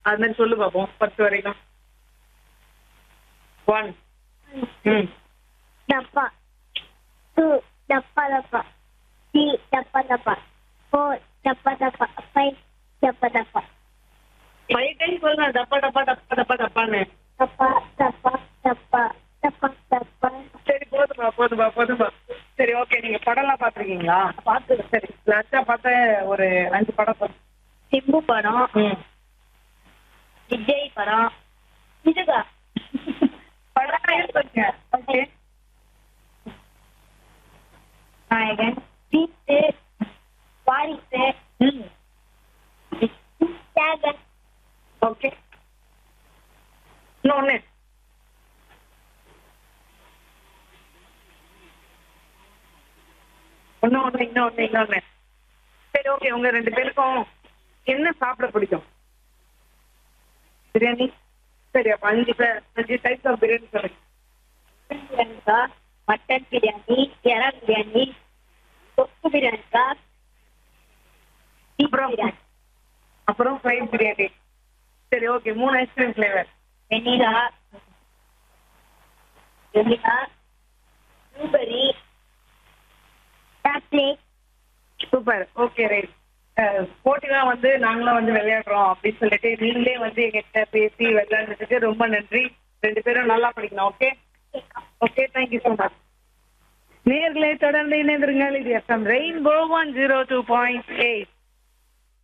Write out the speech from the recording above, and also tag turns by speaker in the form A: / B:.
A: அது மாதிரி சொல்லு பார்ப்போம் பத்து வரைக்கும் ஒன் ம்
B: டப்பா டூ டப்பா டப்பா த்ரீ டப்பா டப்பா ஃபோர் டப்பா டப்பா ஃபைவ் டப்பா டப்பா
A: ஃபைவ் டைம் சொல்லுங்க டப்பா டப்பா டப்பா டப்பா டப்பான்னு
B: டப்பா டப்பா டப்பா டப்பா டப்பா
A: சரி போதும்பா போதும்பா போதும்பா சரி ஓகே நீங்க படம்லாம் பார்த்துருக்கீங்களா பார்த்து சரி லாஸ்ட்டாக பார்த்த ஒரு அஞ்சு படம் சொல்லு.
B: சிம்பு படம்
A: ம்
B: விஜய் படம் இதுக்கா
A: படம் சொல்லுங்க ஓகே
B: நாயகன் சீட்டு வாரிசு
A: ம்
B: தியாகன்
A: ஓகே இன்னொன்று இன்னொன்று இன்னொன்று இன்னொன்று சரி ஓகே உங்க ரெண்டு பேருக்கும் என்ன சாப்பிட பிடிக்கும் பிரியாணி சரி அப்போ அஞ்சு பேர் அஞ்சு டைப்ஸ் ஆஃப் பிரியாணி சொல்லுங்க
B: பிரியாணிக்கா மட்டன் பிரியாணி எறா பிரியாணி தொக்கு பிரியாணிக்கா beef
A: அப்புறம்
B: பிரியாணி
A: அப்புறம் ஃப்ரைட் பிரியாணி சரி ஓகே மூணு ice cream flavour
B: vanilla vanilla blueberry chocolate
A: super okay right போட்டிலாம் வந்து நாங்களும் வந்து விளையாடுறோம் அப்படின்னு சொல்லிட்டு நீங்களே வந்து எங்கிட்ட பேசி விளையாடுறதுக்கு ரொம்ப நன்றி ரெண்டு பேரும் நல்லா படிக்கணும் okay okay thank you so much நேர்களே தொடர்ந்து இணைந்திருங்கள் இது FM rainbow one zero two point eight